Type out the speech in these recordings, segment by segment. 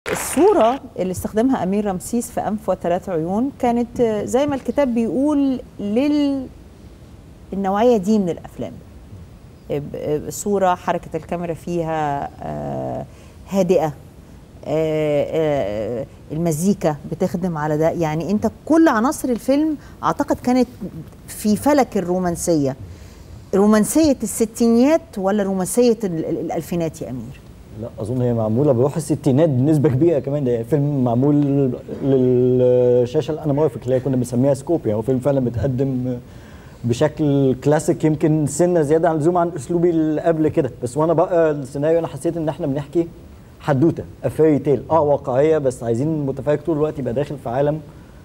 الصورة اللي استخدمها أمير رمسيس في أنف وثلاث عيون كانت زي ما الكتاب بيقول لل النوعية دي من الأفلام صورة حركة الكاميرا فيها هادئة المزيكا بتخدم على ده يعني انت كل عناصر الفيلم اعتقد كانت في فلك الرومانسيه رومانسيه الستينيات ولا رومانسيه الالفينات يا امير لا اظن هي معموله بروح الستينات بنسبه كبيره كمان ده فيلم معمول للشاشه الانامورفيك اللي هي كنا بنسميها سكوب يعني هو فيلم فعلا متقدم بشكل كلاسيك يمكن سنه زياده عن اللزوم عن اسلوبي اللي قبل كده بس وانا بقى السيناريو انا حسيت ان احنا بنحكي حدوته افيري تيل اه واقعيه بس عايزين المتفرج طول الوقت يبقى داخل في عالم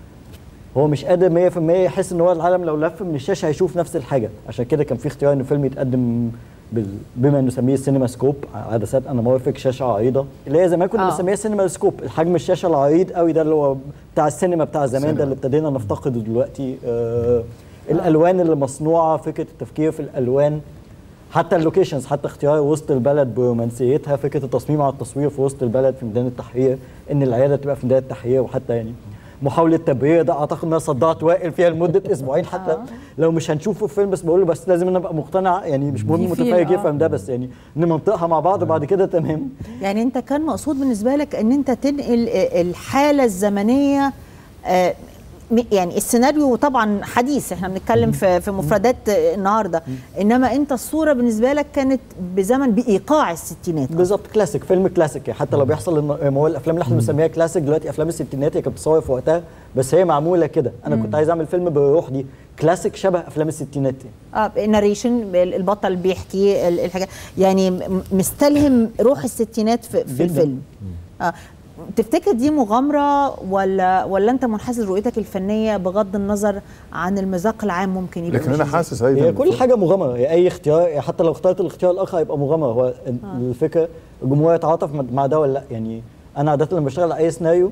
هو مش قادر 100% يحس ان هو العالم لو لف من الشاشه هيشوف نفس الحاجه عشان كده كان في اختيار ان الفيلم يتقدم بما نسميه السينما سكوب عدسات انامورفيك شاشه عريضه اللي هي زمان كنا آه. بنسميها سينما سكوب الحجم الشاشه العريض قوي ده اللي هو بتاع السينما بتاع زمان ده اللي ابتدينا نفتقده دلوقتي آه الالوان اللي مصنوعه فكره التفكير في الالوان حتى اللوكيشنز حتى اختيار وسط البلد برومانسيتها فكره التصميم على التصوير في وسط البلد في ميدان التحرير ان العياده تبقى في ميدان التحرير وحتى يعني محاوله تبرير ده اعتقد انها صدعت وائل فيها لمده اسبوعين حتى آه. لو مش هنشوفه في فيلم بس بقول له بس لازم انا ابقى مقتنع يعني مش مهم المتفرج يفهم ده بس يعني نمنطقها مع بعض وبعد كده تمام يعني انت كان مقصود بالنسبه لك ان انت تنقل الحاله الزمنيه آه يعني السيناريو طبعا حديث احنا بنتكلم في في مفردات النهارده انما انت الصوره بالنسبه لك كانت بزمن بايقاع الستينات بالظبط كلاسيك فيلم كلاسيك حتى لو بيحصل ما هو الافلام اللي احنا بنسميها كلاسيك دلوقتي افلام الستينات هي كانت بتصور في وقتها بس هي معموله كده انا كنت عايز اعمل فيلم بالروح دي كلاسيك شبه افلام الستينات اه ناريشن البطل بيحكي الحاجات يعني مستلهم روح الستينات في, في الفيلم اه تفتكر دي مغامره ولا ولا انت منحاز رؤيتك الفنيه بغض النظر عن المذاق العام ممكن يبقى لكن انا حاسس هي كل حاجه مغامره هي اي اختيار حتى لو اخترت الاختيار الاخر هيبقى مغامره هو آه. الفكره الجمهور يتعاطف مع ده ولا لا يعني انا عاده لما بشتغل على اي سيناريو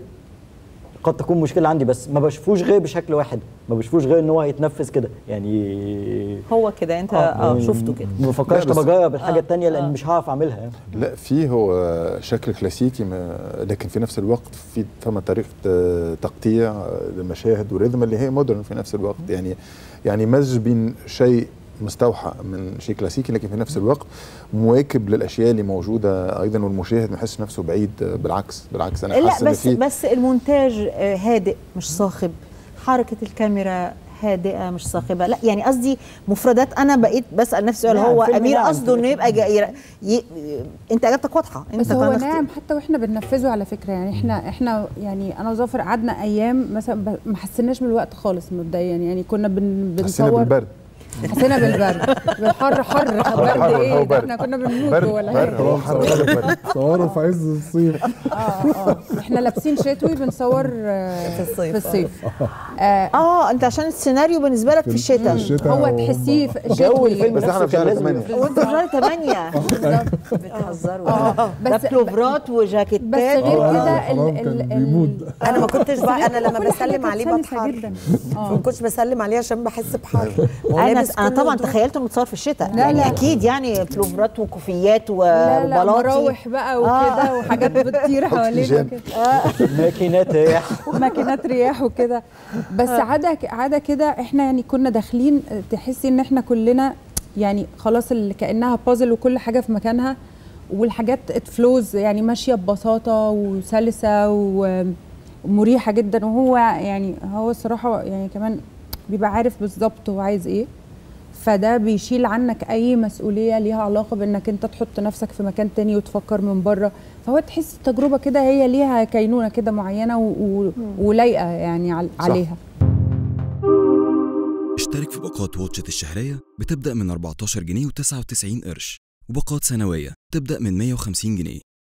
قد تكون مشكله عندي بس ما بشوفوش غير بشكل واحد ما بشوفوش غير ان هو هيتنفذ كده يعني هو كده انت اه شفته كده ما بفكرش طب اجرب الحاجه آه الثانيه لان آه مش هعرف اعملها يعني. لا في هو شكل كلاسيكي لكن في نفس الوقت في ثم طريقه تقطيع المشاهد وريذم اللي هي مودرن في نفس الوقت يعني يعني مزج بين شيء مستوحى من شيء كلاسيكي لكن في نفس الوقت مواكب للاشياء اللي موجوده ايضا والمشاهد ما يحسش نفسه بعيد بالعكس بالعكس انا لا بس بس المونتاج هادئ مش صاخب حركه الكاميرا هادئه مش صاخبه لا يعني قصدي مفردات انا بقيت بسال نفسي سؤال هو امير قصده انه يبقى جاي ي... انت اجابتك واضحه انت بس هو ناعم حتى واحنا بننفذه على فكره يعني احنا احنا يعني انا وظافر قعدنا ايام مثلا ما حسيناش بالوقت خالص مبدئيا يعني كنا بن... بنصور بالبرد حسينا بالبرد بالحر حر برد ايه ده احنا كنا بنموت جوه هو حر صوروا في عز الصيف اه اه احنا لابسين شتوي بنصور في الصيف في الصيف اه, آه انت عشان السيناريو بالنسبه لك في الشتاء هو تحسيه جو الفيلم بس احنا في شهر 8 وانت في شهر 8 بتهزروا اه بس بلوفرات وجاكيتات بس غير كده انا ما كنتش بقى انا لما بسلم عليه بتحر ما كنتش بسلم عليه عشان بحس بحر انا انا طبعا تخيلت انه اتصور في الشتاء لا يعني لا اكيد يعني بلوفرات وكوفيات لا لا وبلاطي مراوح بقى وكده آه. وحاجات بتطير حوالينا كده ماكينات رياح ماكينات رياح وكده بس عاده عاده كده احنا يعني كنا داخلين تحسي ان احنا كلنا يعني خلاص اللي كانها بازل وكل حاجه في مكانها والحاجات اتفلوز يعني ماشيه ببساطه وسلسه ومريحه جدا وهو يعني هو الصراحه يعني كمان بيبقى عارف بالظبط هو عايز ايه فده بيشيل عنك اي مسؤوليه ليها علاقه بانك انت تحط نفسك في مكان تاني وتفكر من بره فهو تحس التجربه كده هي ليها كينونه كده معينه و... ولايقه يعني عليها اشترك في باقات واتشت الشهريه بتبدا من 14 جنيه و99 قرش وباقات سنويه تبدا من 150 جنيه